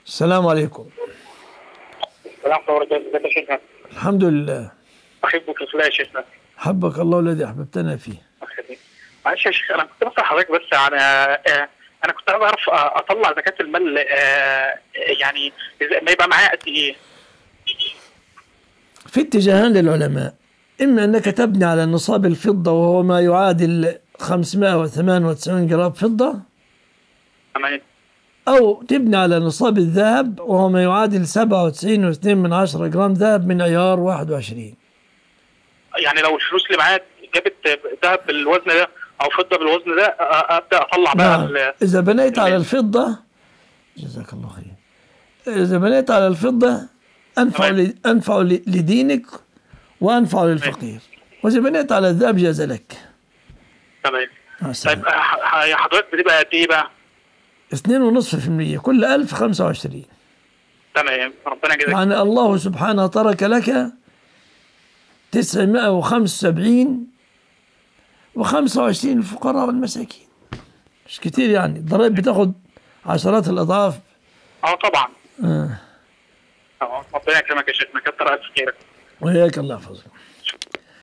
السلام عليكم ورحمة الله وبركاته ازيك يا شيخنا الحمد لله أحبك في الله يا شيخنا حبك الله الذي أحببتنا فيه أخليك. معلش يا شيخ أنا كنت بسأل حضرتك بس عن آه، أنا كنت عايز أعرف آه، أطلع زكاة المال آه، يعني إذا- ما يبقى معايا قد إيه؟ في اتجاهان للعلماء إما أنك تبني على نصاب الفضة وهو ما يعادل 598 جرام فضة تمام أو تبني على نصاب الذهب وهو ما يعادل 97.2 من عشرة جرام ذهب من عيار 21 يعني لو الفلوس اللي معايا جابت ذهب بالوزن ده أو فضة بالوزن ده آه، أبدأ أطلع بقى نعم ال- إذا بنيت على تمام. الفضة جزاك الله خير إذا بنيت على الفضة أنفع تمام. ل- أنفع ل- لدينك وأنفع للفقير وإذا بنيت على الذهب جاز لك تمام مع السلامة. طيب آه، ح- يا حضرتك بتبقى قد إيه بقى؟ اثنين ونصف في المية كل ألف خمسة وعشرين تمام ربنا يجزاك يعني الله سبحانه ترك لك تسعمائة وخمسة وسبعين وخمسة وعشرين الفقراء والمساكين مش كتير يعني الضرائب بتاخد عشرات الأضعاف أه طبعا آه. آه، ربنا يكرمك يا شيخنا كتر ألف خيرك وإياك الله يحفظك